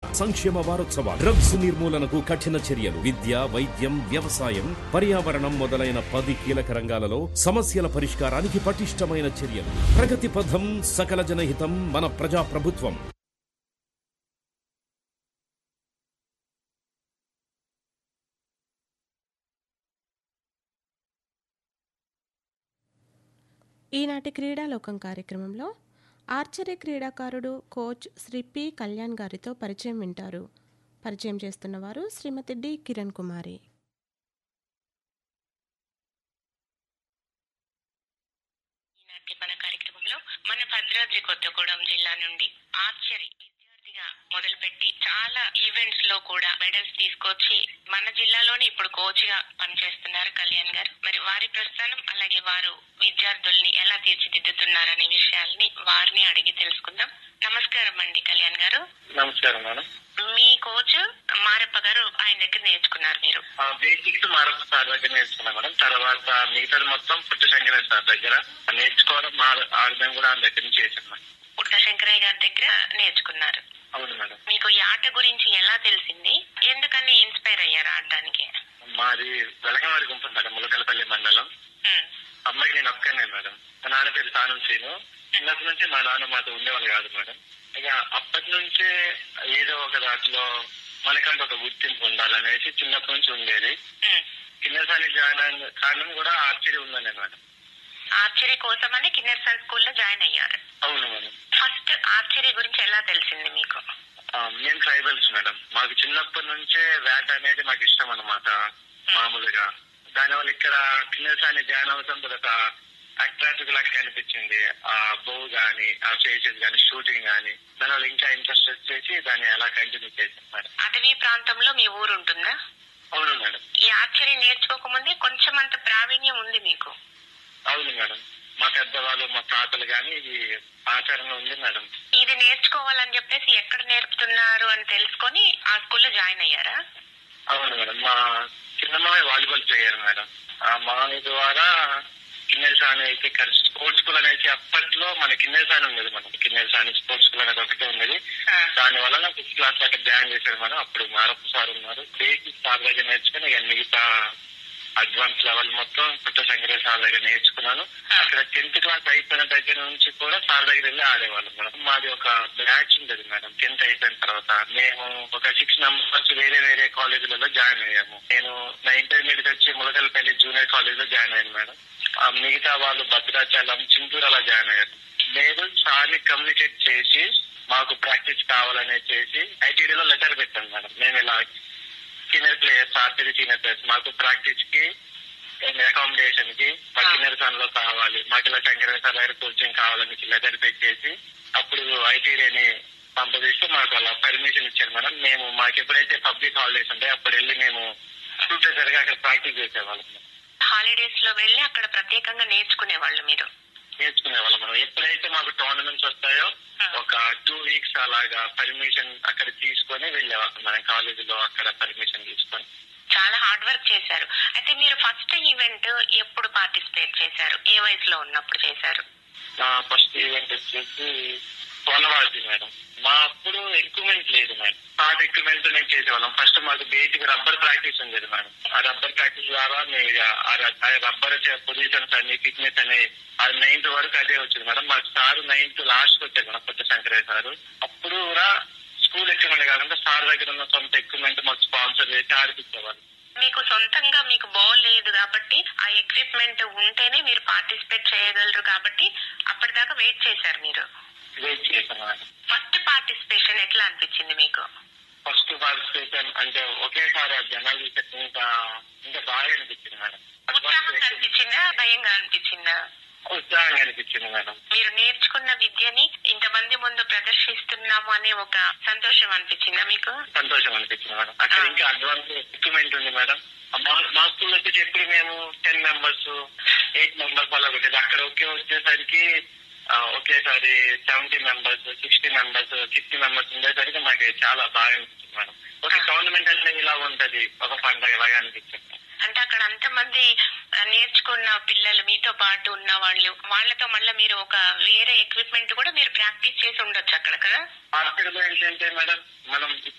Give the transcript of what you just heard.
సంక్షేమ వారోత్సవ డ్రగ్స్ నిర్మూలనకు కఠిన చర్యలు విద్య వైద్యం వ్యవసాయం పర్యావరణం మొదలైన పది కీలక రంగాలలో సమస్యల పరిష్కారానికి పటిష్టమైన చర్యలు ప్రగతి పథం సకల జనహితం మన ప్రజా ప్రభుత్వం ఈనాటి క్రీడాలోకం కార్యక్రమంలో ఆర్చరీ క్రీడాకారుడు కోచ్ శ్రీ పి కళ్యాణ్ గారితో పరిచయం వింటారు పరిచయం చేస్తున్నవారు శ్రీమతి డి కిరణ్ కుమారి ఈనాటి మన కార్యక్రమంలో మన భద్రాద్రి కొత్తగూడెం జిల్లా నుండి ఆర్చరీ విద్యార్థిగా మొదలుపెట్టి చాలా ఈవెంట్స్ లో కూడా మెడల్స్ తీసుకొచ్చి మన జిల్లాలోనే ఇప్పుడు కోచ్ గా పనిచేస్తున్నారు కళ్యాణ్ గారు మరి వారి ప్రస్థానం అలాగే వారు విద్యార్థుల్ని ఎలా తీర్చిదిద్దుతున్నారనే విషయాల్ని వారిని అడిగి తెలుసుకుందాం నమస్కారం అండి కళ్యాణ్ గారు నమస్కారం మేడం మీ కోచ్ మారప్ప గారు ఆయన దగ్గర నేర్చుకున్నారు మీరు ఆ బేసిక్స్ మారప్ప సార్ దగ్గర నేర్చుకున్నాం మేడం తర్వాత మిగతాది మొత్తం పుట్టు శంకర సార్ దగ్గర నేర్చుకోవడం మా ఆడడం కూడా ఆయన దగ్గర నుంచి చేశాను మేడం పుట్ట శంకరయ్య గారి దగ్గర నేర్చుకున్నారు అవును మేడం మీకు ఈ ఆట గురించి ఎలా తెలిసింది ఎందుకని ఇన్స్పైర్ అయ్యారు ఆడడానికి మాది వెలగమారి గుంపు మేడం ములకలపల్లి మండలం హ్మ్. అమ్మాయికి నేను ఒక్కనే మేడం మా నాన్న పేరు తాను శ్రీను చిన్నప్పటి నుంచి మా నాన్న మాతో ఉండేవాళ్ళు కాదు మేడం ఇక అప్పటి నుంచే ఏదో ఒక దాంట్లో మనకంటే ఒక గుర్తింపు ఉండాలనేసి చిన్నప్పటి నుంచి ఉండేది హ్మ్. కిందసారి జాయిన్ అయిన కారణం కూడా ఆశ్చర్యం ఉందనే మేడం ఆర్చరీ కోసమని కిన్నెర్సన్ స్కూల్లో జాయిన్ అయ్యారు అవును మేడం ఫస్ట్ ఆర్చరీ గురించి ఎలా తెలిసింది మీకు ఆ, మేము ట్రైబల్స్ మేడం మాకు చిన్నప్పటి నుంచే వేట అనేది మాకు ఇష్టం అన్నమాట మామూలుగా దానివల్ల ఇక్కడ కిన్నెసాని జాయిన్ అవుతాం ఒక అట్రాక్టివ్ లాగా కనిపించింది ఆ బో గానీ ఆ ఫేసెస్ గానీ షూటింగ్ గానీ దానివల్ల ఇంకా ఇంట్రెస్ట్ వచ్చేసి దాన్ని అలా కంటిన్యూ చేసాం మేడం అటవీ ప్రాంతంలో మీ ఊరు ఉంటుందా అవును మేడం ఈ ఆర్చరీ నేర్చుకోకముందే కొంచెం అంత ప్రావీణ్యం ఉంది మీకు అవును మేడం మా పెద్దవాళ్ళు మా తాతలు గానీ ఇది ఆచారంలో ఉంది మేడం ఇది నేర్చుకోవాలని చెప్పేసి ఎక్కడ నేర్పుతున్నారు అని తెలుసుకొని ఆ స్కూల్లో జాయిన్ అయ్యారా అవును మేడం మా చిన్న మామయ్య వాలీబాల్ ప్లేయర్ మేడం ఆ మామయ్య ద్వారా కిన్నెరసాని అయితే ఇక్కడ స్పోర్ట్స్ స్కూల్ అనేసి అప్పట్లో మన కిన్నెరసాని ఉండేది మనం కిన్నెరసాని స్పోర్ట్స్ స్కూల్ అనేది ఒకటే ఉండేది ఆ. దాని వల్ల నాకు ఫిఫ్త్ క్లాస్ దాకా జాయిన్ చేశారు మేడం అప్పుడు మారప్ప సార్ ఉన్నారు బేసిక్ సార్ దగ్గర నేర్చుకుని ఇక మిగతా అడ్వాన్స్ లెవెల్ మొత్తం పుట్ట శంకర సార్ దగ్గర నేర్చుకున్నాను అక్కడ టెన్త్ క్లాస్ అయిపోయిన దగ్గర నుంచి కూడా సార్ దగ్గర వెళ్ళి ఆడేవాళ్ళం మేడం మాది ఒక బ్యాచ్ ఉండేది మేడం టెన్త్ అయిపోయిన తర్వాత మేము ఒక సిక్స్ మెంబర్స్ వేరే వేరే కాలేజీలలో జాయిన్ అయ్యాము నేను నా ఇంటర్మీడియట్ వచ్చి ములకలపల్లి జూనియర్ కాలేజ్ లో జాయిన్ అయ్యాను మేడం ఆ మిగతా వాళ్ళు భద్రాచలం చింతూరు అలా జాయిన్ అయ్యారు నేను సార్ని కమ్యూనికేట్ చేసి మాకు ప్రాక్టీస్ కావాలనే చేసి ఐటీడీలో లెటర్ పెట్టాను మేడం మేము ఇలా senior players RTD senior players మాకు ప్రాక్టీస్ కి అకామిడేషన్ కి మా సీనియర్ సార్ లో కావాలి మాకు ఇలా శంకర సార్ దగ్గర కోచింగ్ కావాలని లెటర్ పెట్టేసి అప్పుడు ఐటీడీని పంపిస్తే మాకు అలా పర్మిషన్ ఇచ్చారు మేడం మేము మాకు ఎప్పుడైతే పబ్లిక్ హాలిడేస్ ఉంటాయో అప్పుడు వెళ్ళి మేము చూసేసరికి అక్కడ ప్రాక్టీస్ చేసేవాళ్ళం హాలిడేస్ లో వెళ్ళి అక్కడ ప్రత్యేకంగా నేర్చుకునేవాళ్ళు మీరు నేర్చుకునే వాళ్ళం మనం ఎప్పుడైతే మాకు టోర్నమెంట్స్ వస్తాయో ఒక టూ వీక్స్ అలాగా పర్మిషన్ అక్కడ తీసుకొని వెళ్ళేవాళ్ళం మన కాలేజీలో అక్కడ పర్మిషన్ తీసుకొని చాలా హార్డ్ వర్క్ చేశారు అయితే మీరు ఫస్ట్ ఈవెంట్ ఎప్పుడు పార్టిసిపేట్ చేశారు ఏ వయసులో ఉన్నప్పుడు చేశారు నా ఫస్ట్ ఈవెంట్ వచ్చేసి సోనవాజీ మేడం మా అప్పుడు ఎక్విప్మెంట్ లేదు మేడం పాత ఎక్విప్మెంట్ నేను చేసేవాళ్ళం ఫస్ట్ మాకు బేసిక్ రబ్బర్ ప్రాక్టీస్ ఉండేది మేడం ఆ రబ్బర్ ప్రాక్టీస్ ద్వారా మేము ఇక ఆ ర- ఆ రబ్బర్ పొజిషన్స్ అన్ని ఫిట్నెస్ అని అది నైన్త్ వరకు అదే వచ్చింది మేడం మాకు సార్ నైన్త్ లాస్ట్ వచ్చారు మేడం కొత్త శంకరయ్య సార్ అప్పుడు కూడా స్కూల్ ఎక్విప్మెంట్ కాకుండా సార్ దగ్గర ఉన్న సొంత ఎక్విప్మెంట్ మాకు స్పాన్సర్ చేసి ఆడిపించేవాళ్ళు మీకు సొంతంగా మీకు బాల్ లేదు కాబట్టి ఆ ఎక్విప్మెంట్ ఉంటేనే మీరు పార్టిసిపేట్ చేయగలరు కాబట్టి అప్పటిదాకా వెయిట్ చేశారు మీరు వెయిట్ చేశాను మేడం ఫస్ట్ పార్టిసిపేషన్ ఎట్లా అనిపించింది మీకు ఫస్ట్ పార్టిసిపేషన్ అంటే ఒకేసారి ఆ జనాలు చూస్తే ఇంకా ఇంకా బాగా అనిపించింది మేడం ఉత్సాహంగా అనిపించిందా భయంగా అనిపించిందా ఉత్సాహంగా అనిపించింది మేడం మీరు నేర్చుకున్న విద్యని ఇంతమంది ముందు ప్రదర్శిస్తున్నాము అనే ఒక సంతోషం అనిపించిందా మీకు సంతోషం అనిపించింది మేడం అక్కడ ఇంకా అడ్వాన్స్ ఎక్విప్మెంట్ ఉంది మేడం మా మా స్కూల్ వచ్చేసి ఎప్పుడు మేము టెన్ మెంబర్స్ ఎయిట్ మెంబర్స్ అలా ఉంటుంది అక్కడ ఒకే వచ్చేసరికి ఆ, ఒకేసారి seventy members sixty members sixty members ఉండేసరికి మాకు చాలా బాగా అనిపించింది మేడం ఒక టోర్నమెంట్ అంటే ఇలా ఉంటది ఒక పండగ లాగా అనిపించింది అంటే అక్కడ అంతమంది ఆ, నేర్చుకున్న పిల్లలు మీతో పాటు ఉన్న వాళ్ళు వాళ్ళతో మళ్ళీ మీరు ఒక వేరే ఎక్విప్మెంట్ కూడా మీరు ప్రాక్టీస్ చేసి ఉండొచ్చు అక్కడ కదా హాస్పిటల్ ఏంటంటే మేడం మనం